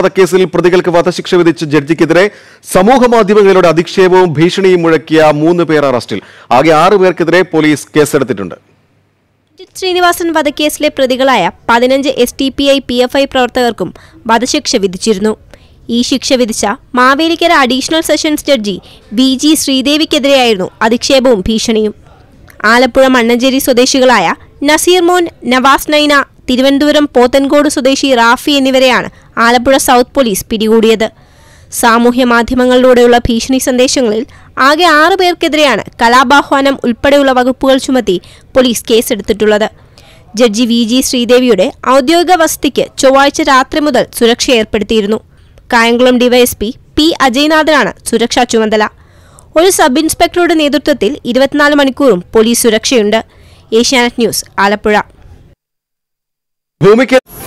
വധക്കേസിൽ പ്രതികൾക്ക് വധശിക്ഷ വിധിച്ച ജഡ്ജിക്കെതിരെ സമൂഹ മാധ്യമങ്ങളിലൂടെ അധിക്ഷേപവും ഭീഷണിയും മുഴക്കിയ മൂന്ന് പേർ അറസ്റ്റിൽ ആകെ ആറ് പേർക്കെതിരെ പോലീസ് കേസെടുത്തിട്ടുണ്ട് രഞ്ജിത്ത് ശ്രീനിവാസൻ വധക്കേസിലെ പ്രതികളായ പതിനഞ്ച് S D P I P F I പ്രവർത്തകർക്കും വധശിക്ഷ വിധിച്ചിരുന്നു ഈ ശിക്ഷ വിധിച്ച Mavelikkara additional sessions judge V G ശ്രീദേവിക്കെതിരെയായിരുന്നു അധിക്ഷേപവും ഭീഷണിയും ആലപ്പുഴ മണ്ണഞ്ചേരി സ്വദേശികളായ നസീർ മോൻ നവാസ് നൈന തിരുവനന്തപുരം പോത്തൻകോട് സ്വദേശി റാഫി എന്നിവരെയാണ് ആലപ്പുഴ സൗത്ത് പോലീസ് പിടികൂടിയത് സാമൂഹ്യ മാധ്യമങ്ങളിലൂടെയുള്ള ഭീഷണി സന്ദേശങ്ങളിൽ ആകെ ആറു പേർക്കെതിരെയാണ് കലാപാഹ്വാനം ഉൾപ്പെടെയുള്ള വകുപ്പുകൾ ചുമത്തി പോലീസ് കേസെടുത്തിട്ടുള്ളത് ജഡ്ജി വി ജി ശ്രീദേവിയുടെ ഔദ്യോഗിക വസതിക്ക് ചൊവ്വാഴ്ച രാത്രി മുതൽ സുരക്ഷ ഏർപ്പെടുത്തിയിരുന്നു കായംകുളം ഡിവൈഎസ്പി പി അജയ്നാഥനാണ് സുരക്ഷാ ചുമതല ഒരു സബ് ഇൻസ്പെക്ടറുടെ നേതൃത്വത്തിൽ ഇരുപത്തിനാല് മണിക്കൂറും പോലീസ് സുരക്ഷയുണ്ട് ഏഷ്യാനെറ്റ് ന്യൂസ് ആലപ്പുഴ ഭൂമിക്ക്